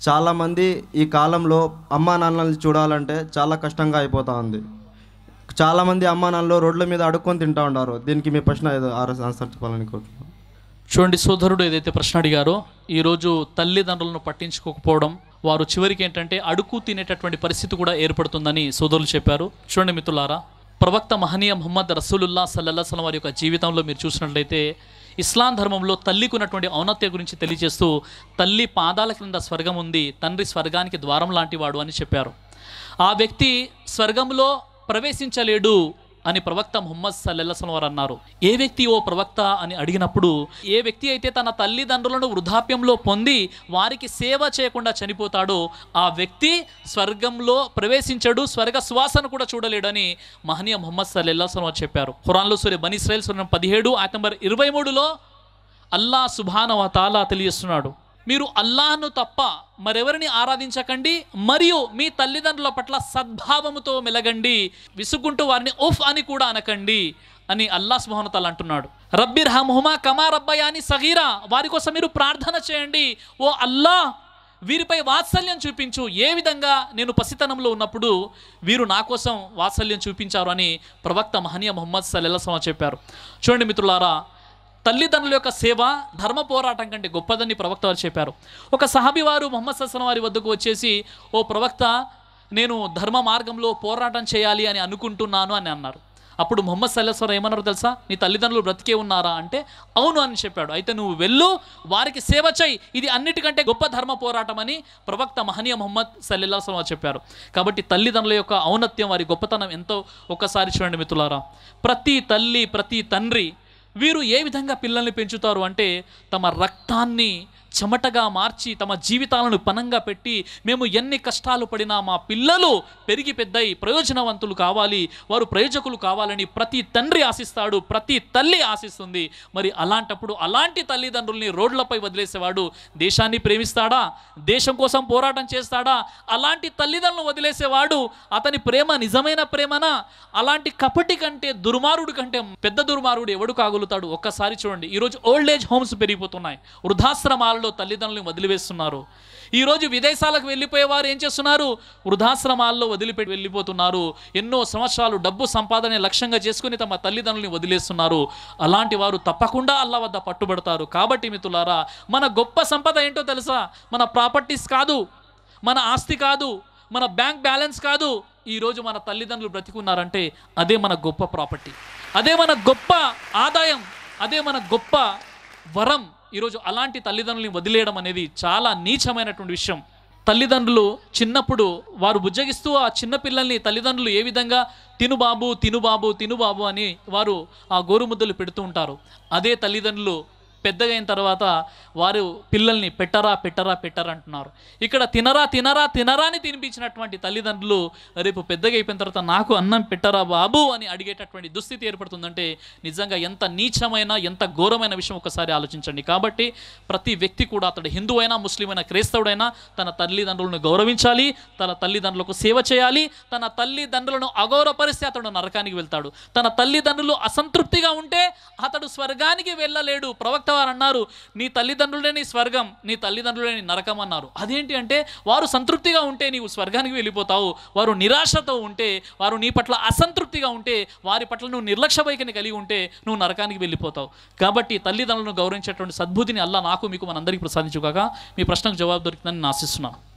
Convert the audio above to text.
చాలామంది ఈ కాలంలో అమ్మా నాన్నల్ని చూడాలంటే చాలా కష్టంగా అయిపోతా ఉంది చాలామంది అమ్మా నాన్నలు రోడ్ల మీద అడుక్కొని తింటా ఉన్నారు దీనికి మీ ప్రశ్న ఏదో ఆన్సర్ చెప్పాలని కోరుతున్నాను చూడండి సోదరుడు ఏదైతే ప్రశ్న అడిగారో ఈరోజు తల్లిదండ్రులను పట్టించుకోకపోవడం వారు చివరికి ఏంటంటే అడుగు తినేటటువంటి పరిస్థితి కూడా ఏర్పడుతుందని సోదరులు చెప్పారు చూడండి మిత్రులారా ప్రవక్త మహనీయ ముహమ్మద్ రసూలుల్లా సల్లల్లా సలం వారి యొక్క జీవితంలో మీరు చూసినట్లయితే ఇస్లాం ధర్మంలో తల్లికి ఉన్నటువంటి ఔన్నత్య గురించి తెలియజేస్తూ తల్లి పాదాల క్రింద స్వర్గం ఉంది తండ్రి స్వర్గానికి ద్వారం లాంటివాడు అని చెప్పారు ఆ వ్యక్తి స్వర్గంలో ప్రవేశించలేడు అని ప్రవక్త ముహమ్మద్ సల్లెల్లాసం వారు అన్నారు ఏ వ్యక్తి ఓ ప్రవక్త అని అడిగినప్పుడు ఏ వ్యక్తి అయితే తన తల్లిదండ్రులను వృద్ధాప్యంలో పొంది వారికి సేవ చేయకుండా చనిపోతాడో ఆ వ్యక్తి స్వర్గంలో ప్రవేశించడు స్వర్గ సువాసన కూడా చూడలేడని మహనీయ ముహమ్మద్ సల్లెల్లాసం వారు చెప్పారు ఖురాన్లో సూర్య బని ఇస్రాయల్ సూర్యం పదిహేడు ఆ నంబర్ ఇరవై మూడులో అల్లా సుభాన తాలా తెలియజేస్తున్నాడు మీరు అల్లాహ్ను తప్ప మరెవరిని ఆరాధించకండి మరియు మీ తల్లిదండ్రుల పట్ల సద్భావముతో మెలగండి విసుగుంటూ వారిని ఉఫ్ అని కూడా అనకండి అని అల్లా సుభానతాలు అంటున్నాడు రబ్బిర్ హముహుమా కమా రబ్బయాని సగీరా వారి కోసం మీరు ప్రార్థన చేయండి ఓ అల్లా వీరిపై వాత్సల్యం చూపించు ఏ విధంగా నేను పసితనంలో ఉన్నప్పుడు వీరు నా కోసం వాత్సల్యం చూపించారు అని ప్రవక్త మహనీయ ముహమ్మద్ సల్లెల్లా చెప్పారు చూడండి మిత్రులారా తల్లిదండ్రుల యొక్క సేవ ధర్మ పోరాటం కంటే గొప్పదని ప్రవక్త వారు చెప్పారు ఒక సహాబి వారు మొహమ్మద్ సస్లం వారి వద్దకు వచ్చేసి ఓ ప్రవక్త నేను ధర్మ మార్గంలో పోరాటం చేయాలి అని అనుకుంటున్నాను అని అన్నారు అప్పుడు మొహమ్మద్ సల్లాస్వరం ఏమన్నారు తెలుసా నీ తల్లిదండ్రులు బ్రతికే ఉన్నారా అంటే అవును అని చెప్పాడు అయితే నువ్వు వెళ్ళు వారికి సేవ చేయి ఇది అన్నిటికంటే గొప్ప ధర్మ పోరాటం అని ప్రవక్త మహనీయ మొహమ్మద్ సల్లెల్లాస్లం వారు చెప్పారు కాబట్టి తల్లిదండ్రుల యొక్క ఔన్నత్యం వారి గొప్పతనం ఎంతో ఒక్కసారి చూడండి మిత్రులారా ప్రతి తల్లి ప్రతి తండ్రి వీరు ఏ విధంగా పిల్లల్ని పెంచుతారు అంటే తమ రక్తాన్ని చెమటగా మార్చి తమ జీవితాలను పనంగా పెట్టి మేము ఎన్ని కష్టాలు పడినా మా పిల్లలు పెరిగి పెద్దయి ప్రయోజనవంతులు కావాలి వారు ప్రయోజకులు కావాలని ప్రతి తండ్రి ఆశిస్తాడు ప్రతి తల్లి ఆశిస్తుంది మరి అలాంటప్పుడు అలాంటి తల్లిదండ్రుల్ని రోడ్లపై వదిలేసేవాడు దేశాన్ని ప్రేమిస్తాడా దేశం కోసం పోరాటం చేస్తాడా అలాంటి తల్లిదండ్రులను వదిలేసేవాడు అతని ప్రేమ నిజమైన ప్రేమనా అలాంటి కపటి కంటే దుర్మారుడు కంటే పెద్ద దుర్మారుడు ఎవడు కాగలుగుతాడు ఒక్కసారి చూడండి ఈరోజు ఓల్డ్ ఏజ్ హోమ్స్ పెరిగిపోతున్నాయి వృద్ధాశ్రమాలలో తల్లిదండ్రులను వదిలివేస్తున్నారు ఈరోజు విదేశాలకు వెళ్ళిపోయేవారు ఏం చేస్తున్నారు వృద్ధాశ్రమాల్లో వదిలిపెట్టి వెళ్ళిపోతున్నారు ఎన్నో సంవత్సరాలు డబ్బు సంపాదన లక్ష్యంగా చేసుకుని తమ తల్లిదండ్రులని వదిలేస్తున్నారు అలాంటి వారు తప్పకుండా అల్లా వద్ద పట్టుబడతారు కాబట్టి మిత్రులారా మన గొప్ప సంపద ఏంటో తెలుసా మన ప్రాపర్టీస్ కాదు మన ఆస్తి కాదు మన బ్యాంక్ బ్యాలెన్స్ కాదు ఈరోజు మన తల్లిదండ్రులు బ్రతికున్నారంటే అదే మన గొప్ప ప్రాపర్టీ అదే మన గొప్ప ఆదాయం అదే మన గొప్ప వరం ఈరోజు అలాంటి తల్లిదండ్రులని వదిలేయడం అనేది చాలా నీచమైనటువంటి విషయం తల్లిదండ్రులు చిన్నప్పుడు వారు బుజ్జగిస్తూ ఆ చిన్న పిల్లల్ని తల్లిదండ్రులు ఏ విధంగా తిను బాబు తిను బాబు తిను బాబు అని వారు ఆ గోరుముద్దలు పెడుతూ ఉంటారు అదే తల్లిదండ్రులు పెద్దగా అయిన తర్వాత వారు పిల్లల్ని పెట్టరా పెట్టరా పెట్టరా అంటున్నారు ఇక్కడ తినరా తినరా తినరా అని తినిపించినటువంటి తల్లిదండ్రులు రేపు పెద్దగా అయిపోయిన తర్వాత నాకు అన్నం పెట్టరా బాబు అని అడిగేటటువంటి దుస్థితి ఏర్పడుతుందంటే నిజంగా ఎంత నీచమైన ఎంత ఘోరమైన విషయం ఒకసారి ఆలోచించండి కాబట్టి ప్రతి వ్యక్తి కూడా అతడు హిందూ అయినా ముస్లిం అయినా క్రైస్తవుడైనా తన తల్లిదండ్రులను గౌరవించాలి తన తల్లిదండ్రులకు సేవ చేయాలి తన తల్లిదండ్రులను అగౌరవపరిస్తే అతడు నరకానికి వెళ్తాడు తన తల్లిదండ్రులు అసంతృప్తిగా ఉంటే అతడు స్వర్గానికి వెళ్ళలేడు ప్రవక్త వారు అన్నారు నీ తల్లిదండ్రులే నీ స్వర్గం నీ తల్లిదండ్రులే నీ నరకం అన్నారు అదేంటి అంటే వారు సంతృప్తిగా ఉంటే నీవు స్వర్గానికి వెళ్ళిపోతావు వారు నిరాశతో ఉంటే వారు నీ పట్ల అసంతృప్తిగా ఉంటే వారి పట్ల నువ్వు నిర్లక్ష్య వైఖరిని కలిగి ఉంటే నువ్వు నరకానికి వెళ్ళిపోతావు కాబట్టి తల్లిదండ్రులను గౌరవించేటువంటి సద్బుద్ధిని అల్లా నాకు మీకు మనందరికీ ప్రసాదించుగాక మీ ప్రశ్నకు జవాబు దొరికిందని నేను ఆశిస్తున్నాను